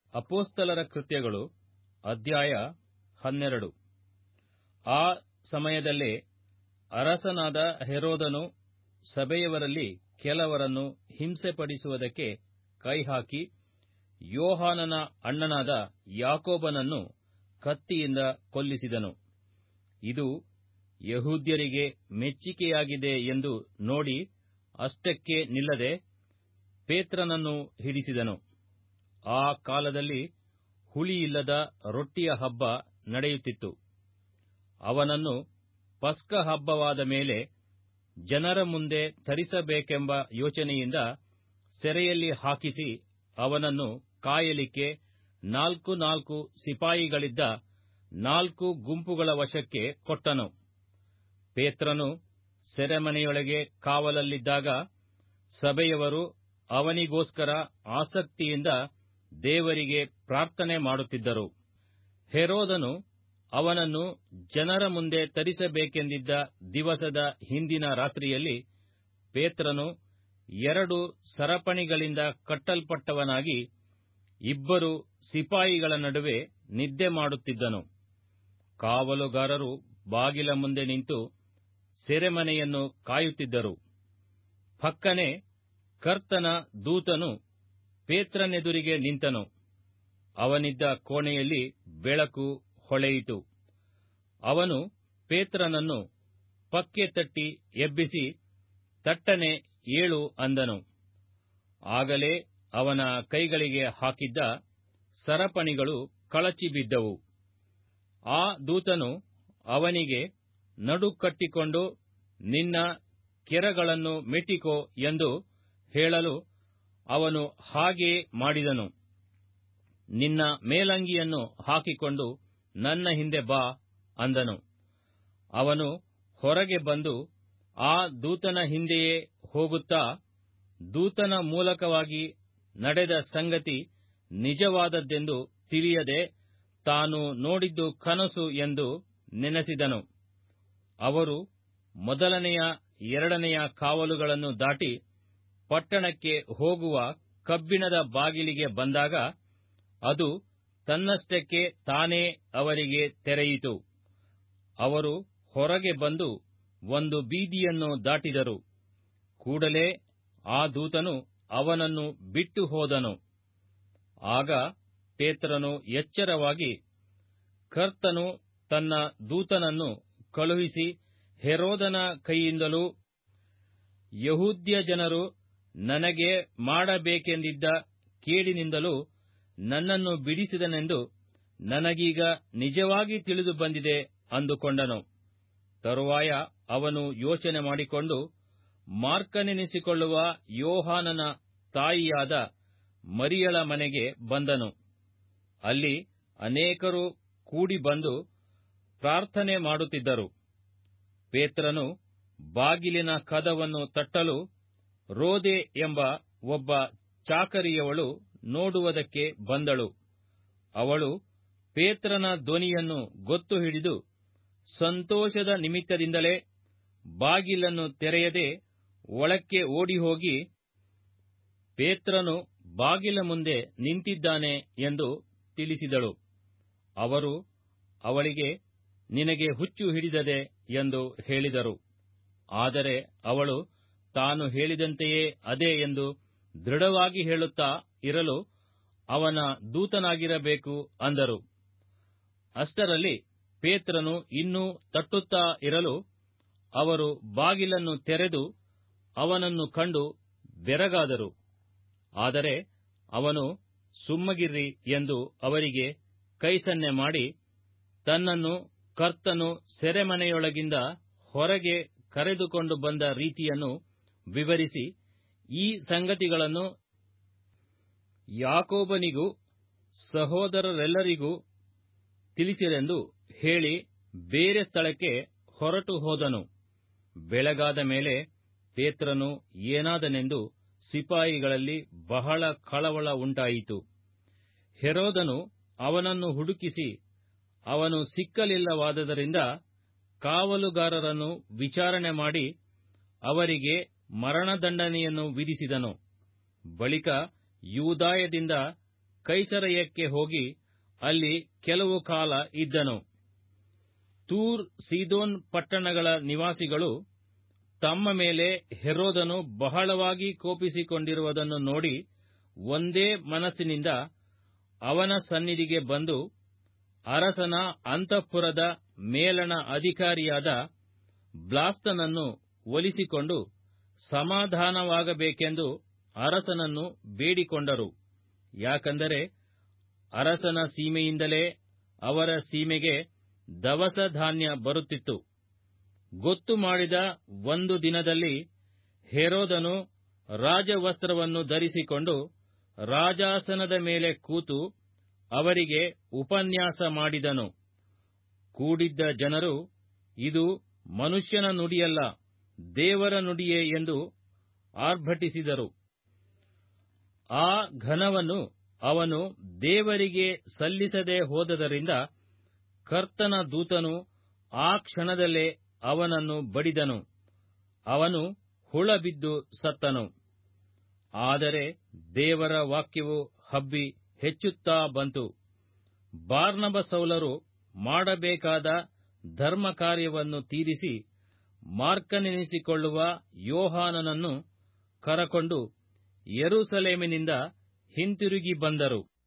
ಅಪೋಸ್ತಲರ ಕೃತ್ಯಗಳು ಅಧ್ಯಾಯ ಹನ್ನೆರಡು ಆ ಸಮಯದಲ್ಲೇ ಅರಸನಾದ ಹೆರೋದನು ಸಭೆಯವರಲ್ಲಿ ಕೆಲವರನ್ನು ಹಿಂಸೆಪಡಿಸುವುದಕ್ಕೆ ಕೈಹಾಕಿ ಯೋಹಾನನ ಅಣ್ಣನಾದ ಯಾಕೋಬನನ್ನು ಕತ್ತಿಯಿಂದ ಕೊಲ್ಲಿಸಿದನು ಇದು ಯಹೂದ್ಯರಿಗೆ ಮೆಚ್ಚಿಕೆಯಾಗಿದೆ ಎಂದು ನೋಡಿ ಅಷ್ಟಕ್ಕೆ ನಿಲ್ಲದೆ ಪೇತ್ರನನ್ನು ಹಿಡಿಸಿದನು ಆ ಕಾಲದಲ್ಲಿ ಹುಳಿಯಿಲ್ಲದ ರೊಟ್ಟಿಯ ಹಬ್ಬ ನಡೆಯುತ್ತಿತ್ತು ಅವನನ್ನು ಪಸ್ಕ ಹಬ್ಬವಾದ ಮೇಲೆ ಜನರ ಮುಂದೆ ತರಿಸಬೇಕೆಂಬ ಯೋಚನೆಯಿಂದ ಸೆರೆಯಲ್ಲಿ ಹಾಕಿಸಿ ಅವನನ್ನು ಕಾಯಲಿಕ್ಕೆ ನಾಲ್ಕು ನಾಲ್ಕು ಸಿಪಾಯಿಗಳಿದ್ದ ನಾಲ್ಕು ಗುಂಪುಗಳ ವಶಕ್ಕೆ ಕೊಟ್ಟನು ಪೇತ್ರನು ಸೆರೆಮನೆಯೊಳಗೆ ಕಾವಲಲ್ಲಿದ್ದಾಗ ಸಭೆಯವರು ಅವನಿಗೋಸ್ಕರ ಆಸಕ್ತಿಯಿಂದ ದೇವರಿಗೆ ಪ್ರಾರ್ಥನೆ ಮಾಡುತ್ತಿದ್ದರು ಹೆರೋದನು ಅವನನ್ನು ಜನರ ಮುಂದೆ ತರಿಸಬೇಕೆಂದಿದ್ದ ದಿವಸದ ಹಿಂದಿನ ರಾತ್ರಿಯಲ್ಲಿ ಪೇತ್ರನು ಎರಡು ಸರಪಣಿಗಳಿಂದ ಕಟ್ಟಲ್ಪಟ್ಟವನಾಗಿ ಇಬ್ಬರು ಸಿಪಾಯಿಗಳ ನಡುವೆ ನಿದ್ದೆ ಮಾಡುತ್ತಿದ್ದನು ಕಾವಲುಗಾರರು ಬಾಗಿಲ ಮುಂದೆ ನಿಂತು ಸೆರೆಮನೆಯನ್ನು ಕಾಯುತ್ತಿದ್ದರು ಫಕ್ಕನೆ ಕರ್ತನ ದೂತನು ಪೇತ್ರನೆದುರಿಗೆ ನಿಂತನು ಅವನಿದ್ದ ಕೋಣೆಯಲ್ಲಿ ಬೆಳಕು ಹೊಳೆಯಿತು ಅವನು ಪೇತ್ರನನ್ನು ಪಕ್ಕೆ ತಟ್ಟಿ ಎಬ್ಬಿಸಿ ತಟ್ಟನೆ ಏಳು ಅಂದನು ಆಗಲೇ ಅವನ ಕೈಗಳಿಗೆ ಹಾಕಿದ್ದ ಸರಪಣಿಗಳು ಕಳಚಿ ಬಿದ್ದವು ಆ ದೂತನು ಅವನಿಗೆ ನಡುಕಟ್ಟಿಕೊಂಡು ನಿನ್ನ ಕೆರಗಳನ್ನು ಮೆಟ್ಟಿಕೋ ಎಂದು ಹೇಳಲು ಅವನು ಹಾಗೇ ಮಾಡಿದನು ನಿನ್ನ ಮೇಲಂಗಿಯನ್ನು ಹಾಕಿಕೊಂಡು ನನ್ನ ಹಿಂದೆ ಬಾ ಅಂದನು ಅವನು ಹೊರಗೆ ಬಂದು ಆ ದೂತನ ಹಿಂದೆಯೇ ಹೋಗುತ್ತಾ ದೂತನ ಮೂಲಕವಾಗಿ ನಡೆದ ಸಂಗತಿ ನಿಜವಾದದ್ದೆಂದು ತಿಳಿಯದೆ ತಾನು ನೋಡಿದ್ದು ಕನಸು ಎಂದು ನೆನೆಸಿದನು ಅವರು ಮೊದಲನೆಯ ಎರಡನೆಯ ಕಾವಲುಗಳನ್ನು ದಾಟಿ ಪಟ್ಟಣಕ್ಕೆ ಹೋಗುವ ಕಬ್ಬಿಣದ ಬಾಗಿಲಿಗೆ ಬಂದಾಗ ಅದು ತನ್ನಷ್ಟಕ್ಕೆ ತಾನೇ ಅವರಿಗೆ ತೆರೆಯಿತು ಅವರು ಹೊರಗೆ ಬಂದು ಒಂದು ಬೀದಿಯನ್ನು ದಾಟಿದರು ಕೂಡಲೇ ಆ ದೂತನು ಅವನನ್ನು ಬಿಟ್ಟು ಹೋದನು ಆಗ ಪೇತ್ರನು ಎಚ್ಚರವಾಗಿ ಕರ್ತನು ತನ್ನ ದೂತನನ್ನು ಕಳುಹಿಸಿ ಹೆರೋದನ ಕೈಯಿಂದಲೂ ಯಹೂದ್ಯ ಜನರು ನನಗೆ ಮಾಡಬೇಕೆಂದಿದ್ದ ಕೇಡಿನಿಂದಲೂ ನನ್ನನ್ನು ಬಿಡಿಸಿದನೆಂದು ನನಗೀಗ ನಿಜವಾಗಿ ತಿಳಿದು ಬಂದಿದೆ ಅಂದುಕೊಂಡನು ತರುವಾಯ ಅವನು ಯೋಚನೆ ಮಾಡಿಕೊಂಡು ಮಾರ್ಕನೆನಿಸಿಕೊಳ್ಳುವ ಯೋಹಾನನ ತಾಯಿಯಾದ ಮರಿಯಳ ಮನೆಗೆ ಬಂದನು ಅಲ್ಲಿ ಅನೇಕರು ಕೂಡಿ ಬಂದು ಪ್ರಾರ್ಥನೆ ಮಾಡುತ್ತಿದ್ದರು ಪೇತ್ರನು ಬಾಗಿಲಿನ ಕದವನ್ನು ತಟ್ಟಲು ರೋದೆ ಎಂಬ ಒಬ್ಬ ಚಾಕರಿಯವಳು ನೋಡುವುದಕ್ಕೆ ಬಂದಳು ಅವಳು ಪೇತ್ರನ ಧ್ವನಿಯನ್ನು ಗೊತ್ತು ಹಿಡಿದು ಸಂತೋಷದ ನಿಮಿತ್ತದಿಂದಲೇ ಬಾಗಿಲನ್ನು ತೆರೆಯದೆ ಒಳಕ್ಕೆ ಓಡಿಹೋಗಿ ಪೇತ್ರನು ಬಾಗಿಲ ಮುಂದೆ ನಿಂತಿದ್ದಾನೆ ಎಂದು ತಿಳಿಸಿದಳು ಅವರು ಅವಳಿಗೆ ನಿನಗೆ ಹುಚ್ಚು ಹಿಡಿದದೆ ಎಂದು ಹೇಳಿದರು ಆದರೆ ಅವಳು ತಾನು ಹೇಳಿದಂತೆಯೇ ಅದೇ ಎಂದು ದೃಢವಾಗಿ ಹೇಳುತ್ತಾ ಇರಲು ಅವನ ದೂತನಾಗಿರಬೇಕು ಅಂದರು ಅಷ್ಟರಲ್ಲಿ ಪೇತ್ರನು ಇನ್ನೂ ತಟ್ಟುತ್ತಾ ಇರಲು ಅವರು ಬಾಗಿಲನ್ನು ತೆರೆದು ಅವನನ್ನು ಕಂಡು ಬೆರಗಾದರು ಆದರೆ ಅವನು ಸುಮ್ಮಗಿರ್ರಿ ಎಂದು ಅವರಿಗೆ ಕೈಸನ್ನೆ ಮಾಡಿ ತನ್ನನ್ನು ಕರ್ತನು ಸೆರೆಮನೆಯೊಳಗಿಂದ ಹೊರಗೆ ಕರೆದುಕೊಂಡು ಬಂದ ರೀತಿಯನ್ನು ವಿವರಿಸಿ ಈ ಸಂಗತಿಗಳನ್ನು ಯಾಕೋಬನಿಗೂ ಸಹೋದರರೆಲ್ಲರಿಗೂ ತಿಳಿಸಿರೆಂದು ಹೇಳಿ ಬೇರೆ ಸ್ಥಳಕ್ಕೆ ಹೊರಟು ಹೋದನು ಬೆಳಗಾದ ಮೇಲೆ ಪೇತ್ರನು ಏನಾದನೆಂದು ಸಿಪಾಯಿಗಳಲ್ಲಿ ಬಹಳ ಕಳವಳ ಉಂಟಾಯಿತು ಹೆರೋದನು ಅವನನ್ನು ಹುಡುಕಿಸಿ ಅವನು ಸಿಕ್ಕಲಿಲ್ಲವಾದದರಿಂದ ಕಾವಲುಗಾರರನ್ನು ವಿಚಾರಣೆ ಮಾಡಿ ಅವರಿಗೆ ಮರಣದಂಡನೆಯನ್ನು ವಿಧಿಸಿದನು ಬಳಿಕ ಯೂದಾಯದಿಂದ ಕೈಸರಯಕ್ಕೆ ಹೋಗಿ ಅಲ್ಲಿ ಕೆಲವು ಕಾಲ ಇದ್ದನು ತೂರ್ ಸೀದೋನ್ ಪಟ್ಟಣಗಳ ನಿವಾಸಿಗಳು ತಮ್ಮ ಮೇಲೆ ಹೆರೋದನು ಬಹಳವಾಗಿ ಕೋಪಿಸಿಕೊಂಡಿರುವುದನ್ನು ನೋಡಿ ಒಂದೇ ಮನಸ್ಸಿನಿಂದ ಅವನ ಸನ್ನಿಧಿಗೆ ಬಂದು ಅರಸನ ಅಂತಃಪುರದ ಮೇಲಣ ಅಧಿಕಾರಿಯಾದ ಬ್ಲಾಸ್ತನನ್ನು ಒಲಿಸಿಕೊಂಡು ಸಮಾಧಾನವಾಗಬೇಕೆಂದು ಅರಸನನ್ನು ಬೇಡಿಕೊಂಡರು ಯಾಕಂದರೆ ಅರಸನ ಸೀಮೆಯಿಂದಲೇ ಅವರ ಸೀಮೆಗೆ ದವಸ ಧಾನ್ಯ ಬರುತ್ತಿತ್ತು ಗೊತ್ತು ಮಾಡಿದ ಒಂದು ದಿನದಲ್ಲಿ ಹೆರೋದನು ರಾಜವಸ್ತ್ರವನ್ನು ಧರಿಸಿಕೊಂಡು ರಾಜಾಸನದ ಮೇಲೆ ಕೂತು ಅವರಿಗೆ ಉಪನ್ಯಾಸ ಮಾಡಿದನು ಕೂಡಿದ್ದ ಜನರು ಇದು ಮನುಷ್ಯನ ನುಡಿಯಲ್ಲ ದೇವರ ನುಡಿಯೇ ಎಂದು ಆರ್ಭಟಿಸಿದರು ಆ ಘನವನ್ನು ಅವನು ದೇವರಿಗೆ ಸಲ್ಲಿಸದೆ ಹೋದದರಿಂದ ಕರ್ತನ ದೂತನು ಆ ಕ್ಷಣದಲ್ಲೇ ಅವನನ್ನು ಬಡಿದನು ಅವನು ಹುಳಬಿದ್ದು ಸತ್ತನು ಆದರೆ ದೇವರ ವಾಕ್ಯವು ಹಬ್ಬಿ ಹೆಚ್ಚುತ್ತಾ ಬಂತು ಬಾರ್ನಬ ಸೌಲರು ಮಾಡಬೇಕಾದ ಧರ್ಮ ಕಾರ್ಯವನ್ನು ತೀರಿಸಿ ಮಾರ್ಕನೆನಿಸಿಕೊಳ್ಳುವ ಯೋಹಾನನನ್ನು ಕರಕೊಂಡು ಯೆರೂಸಲೇಮಿನಿಂದ ಹಿಂತಿರುಗಿ ಬಂದರು